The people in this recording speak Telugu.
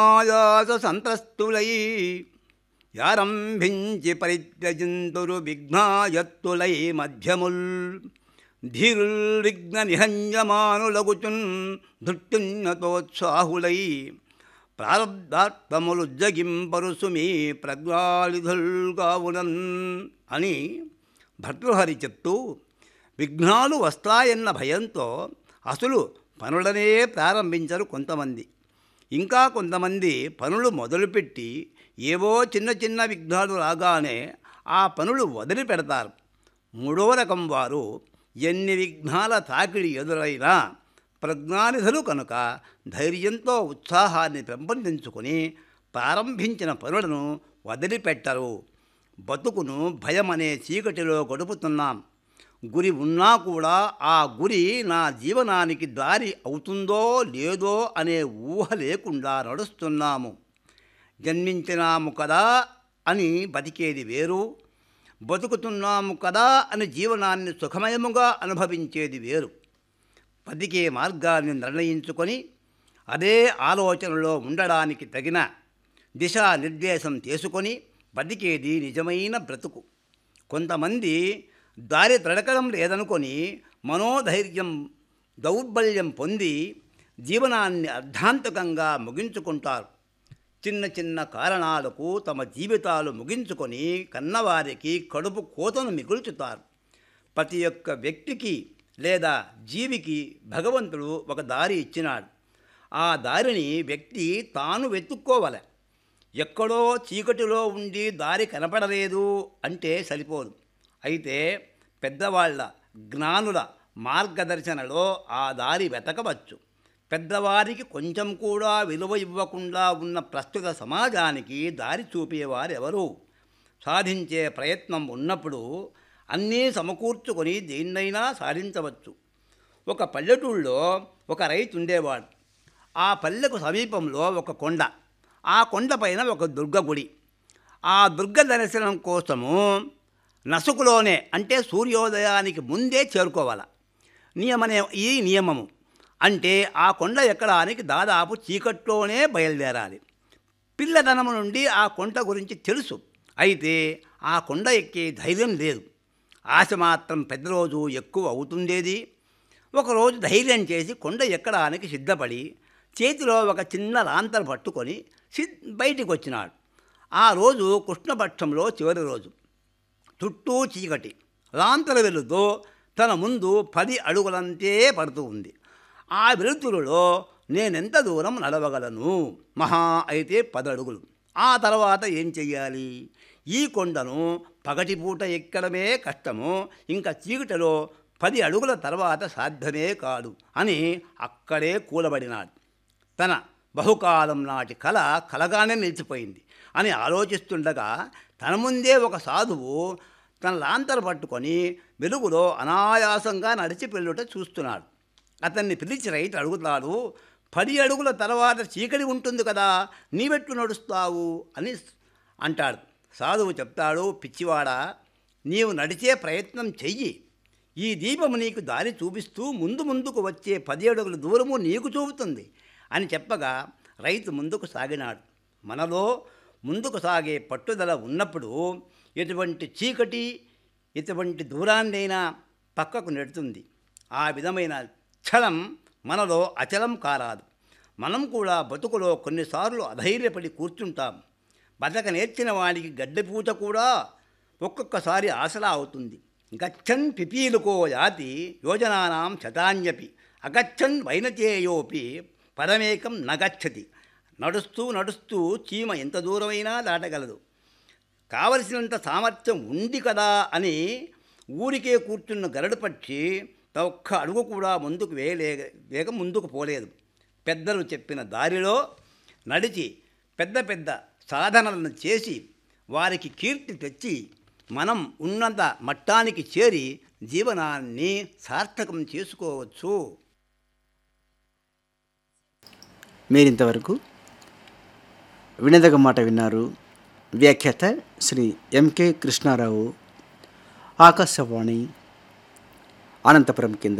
ఆయాస సంత్రస్తులై యారంభించి పరిత్యజింతురు విఘ్నాయత్తులై మధ్యముల్ ధీరుల్ విఘ్న నిహంజమానులగుచున్ ధృత్యున్నతోత్సాహులై ప్రారంధాత్మములు జగింపరుసుమి ప్రజ్ఞాళిధుల్గావునన్ అని భర్తృహరి చెప్తూ విఘ్నాలు వస్తాయన్న భయంతో అసలు పనులనే ప్రారంభించరు కొంతమంది ఇంకా కొంతమంది పనులు మొదలుపెట్టి ఏవో చిన్న చిన్న విఘ్నాలు రాగానే ఆ పనులు వదిలిపెడతారు మూడో రకం వారు ఎన్ని విఘ్నాల తాకిడి ఎదురైనా ప్రజ్ఞానిధులు కనుక ధైర్యంతో ఉత్సాహాన్ని పెంపొందించుకొని ప్రారంభించిన పనులను వదిలిపెట్టరు బతుకును భయమనే చీకటిలో గడుపుతున్నాం గురి ఉన్నా కూడా ఆ గురి నా జీవనానికి దారి అవుతుందో లేదో అనే ఊహ లేకుండా నడుస్తున్నాము జన్మించినాము కదా అని బతికేది వేరు బతుకుతున్నాము కదా అని జీవనాన్ని సుఖమయముగా అనుభవించేది వేరు బతికే మార్గాన్ని నిర్ణయించుకొని అదే ఆలోచనలో ఉండడానికి తగిన దిశానిర్దేశం చేసుకొని బతికేది నిజమైన బ్రతుకు కొంతమంది దారి తడకడం లేదనుకొని మనోధైర్యం దౌర్బల్యం పొంది జీవనాన్ని అర్ధాంతకంగా ముగించుకుంటారు చిన్న చిన్న కారణాలకు తమ జీవితాలు ముగించుకొని కన్నవారికి కడుపు కోతను మిగుల్చుతారు ప్రతి ఒక్క వ్యక్తికి లేదా జీవికి భగవంతుడు ఒక దారి ఇచ్చినాడు ఆ దారిని వ్యక్తి తాను వెతుక్కోవాలి ఎక్కడో చీకటిలో ఉండి దారి కనపడలేదు అంటే సరిపోదు అయితే పెద్దవాళ్ళ జ్ఞానుల మార్గదర్శనలో ఆ దారి వెతకవచ్చు పెద్దవారికి కొంచెం కూడా విలువ ఇవ్వకుండా ఉన్న ప్రస్తుత సమాజానికి దారి చూపేవారెవరు సాధించే ప్రయత్నం ఉన్నప్పుడు అన్నీ సమకూర్చుకొని దేన్నైనా సాధించవచ్చు ఒక పల్లెటూళ్ళలో ఒక రైతు ఉండేవాడు ఆ పల్లెకు సమీపంలో ఒక కొండ ఆ కొండపైన ఒక దుర్గ గుడి ఆ దుర్గ దర్శనం కోసము నసుకులోనే అంటే సూర్యోదయానికి ముందే చేరుకోవాలి నియమనే ఈ నియమము అంటే ఆ కొండ ఎక్కడానికి దాదాపు చీకట్లోనే బయలుదేరాలి పిల్లతనము నుండి ఆ కొండ గురించి తెలుసు అయితే ఆ కొండ ఎక్కే ధైర్యం లేదు ఆశ మాత్రం పెద్ద రోజు ఎక్కువ అవుతుండేది ఒకరోజు ధైర్యం చేసి కొండ ఎక్కడానికి సిద్ధపడి చేతిలో ఒక చిన్న లాంతర్ పట్టుకొని సి బయటికి వచ్చినాడు ఆ రోజు కృష్ణపక్షంలో చివరి రోజు చుట్టూ చీకటి లాంతర వెలుతో తన ముందు పది అడుగులంతే పడుతూ ఉంది ఆ వెలుతురులో నేనెంత దూరం నడవగలను మహా అయితే పది అడుగులు ఆ తర్వాత ఏం చెయ్యాలి ఈ కొండను పగటిపూట ఎక్కడమే కష్టము ఇంకా చీకటిలో పది అడుగుల తర్వాత సాధ్యమే కాదు అని అక్కడే కూలబడినాడు తన బహుకాలం నాటి కళ కలగానే నిలిచిపోయింది అని ఆలోచిస్తుండగా తన ముందే ఒక సాధువు తన లాంతర పట్టుకొని వెలుగులో అనాయాసంగా నడిచి వెళ్ళుట చూస్తున్నాడు అతన్ని పిలిచి రైతు అడుగుతాడు పది అడుగుల తర్వాత చీకటి ఉంటుంది కదా నీవెట్లు నడుస్తావు అని అంటాడు సాధువు చెప్తాడు పిచ్చివాడా నీవు నడిచే ప్రయత్నం చెయ్యి ఈ దీపము నీకు దారి చూపిస్తూ ముందు ముందుకు వచ్చే పది అడుగుల దూరము నీకు చూపుతుంది అని చెప్పగా రైతు ముందుకు సాగినాడు మనలో ముందుకు సాగే పట్టుదల ఉన్నప్పుడు ఎటువంటి చీకటి ఎటువంటి దూరాన్నైనా పక్కకు నెడుతుంది ఆ విధమైన ఛలం మనలో అచలం కారాదు మనం కూడా బతుకులో కొన్నిసార్లు అధైర్యపడి కూర్చుంటాం బతక నేర్చిన వాడికి గడ్డపూత కూడా ఒక్కొక్కసారి ఆసరా అవుతుంది గచ్చన్ పిపీలుకో యాతి యోజనానాం శతాన్యపి అగచ్చన్ వైనచేయోపి పరమేకం నగచ్చతి నడుస్తూ నడుస్తూ చీమ ఎంత దూరమైనా దాటగలదు కావలసినంత సామర్థ్యం ఉంది కదా అని ఊరికే కూర్చున్న గరడు పక్షి ఒక్క అడుగు కూడా ముందుకు వేయలే వేగ ముందుకు పోలేదు పెద్దలు చెప్పిన దారిలో నడిచి పెద్ద పెద్ద సాధనలను చేసి వారికి కీర్తి తెచ్చి మనం ఉన్నంత మట్టానికి చేరి జీవనాన్ని సార్థకం చేసుకోవచ్చు మీరింతవరకు వినదగ మాట విన్నారు వ్యాఖ్యాత శ్రీ ఎంకే కృష్ణారావు ఆకాశవాణి అనంతపురం కింద